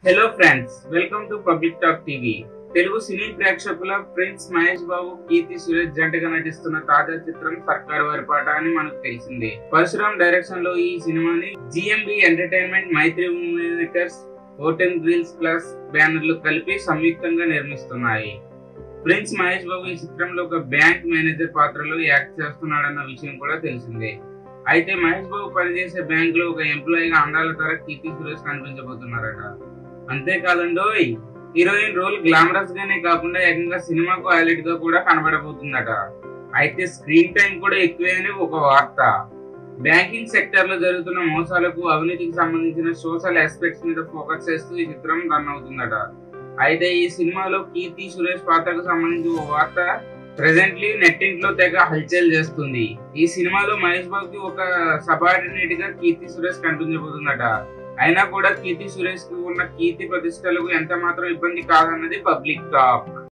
hello friends welcome to public talk TV Telugu సినీ ప్రేక్షకుల prince Mahesh Babu Keerthy Suresh జంటగా నటిస్తున్న తాజా చిత్రం సర్కార్ వారి పాట అని మనకు తెలిసిందే పరశురామ్ డైరెక్షన్ లో ఈ సినిమాని GMB entertainment Mythri movie makers hotel grills plus బ్యానర్లు కలిపి సంయుక్తంగా నిర్మిస్తున్నాయి ప్రిన్స్ మహేష్ బాబు ఈ చిత్రంలో ఒక బ్యాంక్ మేనేజర్ పాత్రలో యాక్ట్ చేస్తున్నాడన్న విషయం కూడా తెలిసిందే అయితే మహేష్ బాబు పనిచేసే బ్యాంక్ లో ఒక ఎంప్లాయీగా అందాల ధర కీర్తి సురేష్ కనిపించబోతున్నారట అంతేకాదండోయ్ హీరోయిన్ రోల్ గ్లామరస్ గానే కాకుండా ఏకంగా సినిమాకు హైలైట్ గా కూడా కనబడబోతుందట అయితే స్క్రీన్ టైం కూడా ఎక్కువే అని ఒక వార్త బ్యాంకింగ్ సెక్టర్ లో జరుగుతున్న మోసాలకు అవినీతికి సంబంధించిన సోషల్ ఆస్పెక్ట్స్ మీద ఫోకస్ చేస్తూ ఈ చిత్రం రన్ అవుతుందట అయితే ఈ సినిమాలో కీర్తి సురేష్ పాత్రకు సంబంధించి ఒక వార్త ప్రెసెంట్లీ నెట్టింట్లో తెగ హల్చల్ చేస్తుంది ఈ సినిమాలో మహేష్ బాబుకి ఒక సబార్డినేట్ గా కీర్తి సురేష్ కనిపించబోతుందట అయినా కూడా కీర్తి సురేష్ కు ఉన్న కీర్తి ప్రతిష్టలకు ఎంత మాత్రం ఇబ్బంది కాదన్నది పబ్లిక్ టాక్